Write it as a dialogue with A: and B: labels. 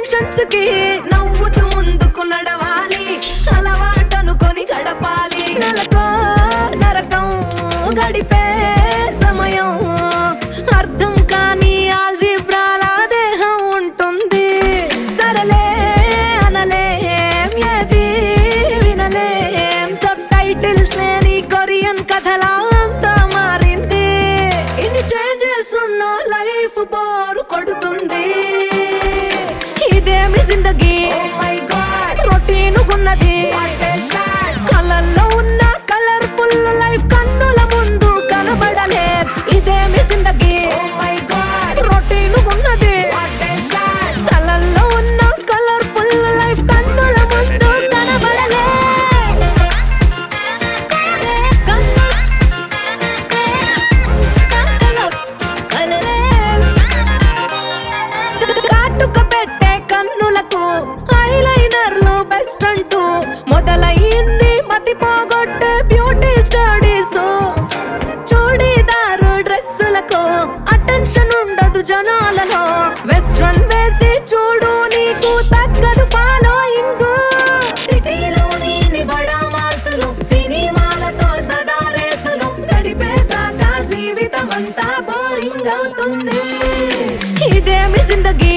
A: functions కి నవ్వుతూ ముందుకు నడవాలి అలవాటనుకొని గడపాలి నెలకో నరకం గడిపే సమయం అర్థం కాని ఆల్జీబ్రాల దేహం ఉంటుంది సరలే అనలేం ఏది వినలేం సబ్ టైటిల్స్ లేని కొరియన్ కథలా అంతా మారింది ఇన్ని చేంజెస్ ఉన్న లైఫ్ బోరు కొడుతుంది ఇదేమి జిందగీ రొటీన్ ఉన్నది కలల్లో ఉన్న కలర్ఫుల్ లైఫ్ కన్నుల ముందు కనబడలే ఇదేమి జిందగీ రొటీన్ ఉన్నది కలల్లో ఉన్న కలర్ఫుల్ లైఫ్ కన్నుల ముందు కనబడలే కాటుక పెట్టే కన్నులకు ఐలైనర్లు బెస్ట్ అంటూ మొదలయ్యింది మతి పోగొట్టే బ్యూటీ స్టడీస్ చూడీదారు డ్రెస్సులకు అటెన్షన్ ఉండదు జనాలలో వెస్ట్రన్ వేసి చూడు నీకు తగ్గదు ఫాలోయింగ్ సిటీలోని బడా మాల్సులు సినిమాలతో సదా రేసులు గడిపేశాక జీవితం అంతా బోరింగ్ అవుతుంది ఇదేమి జిందగీ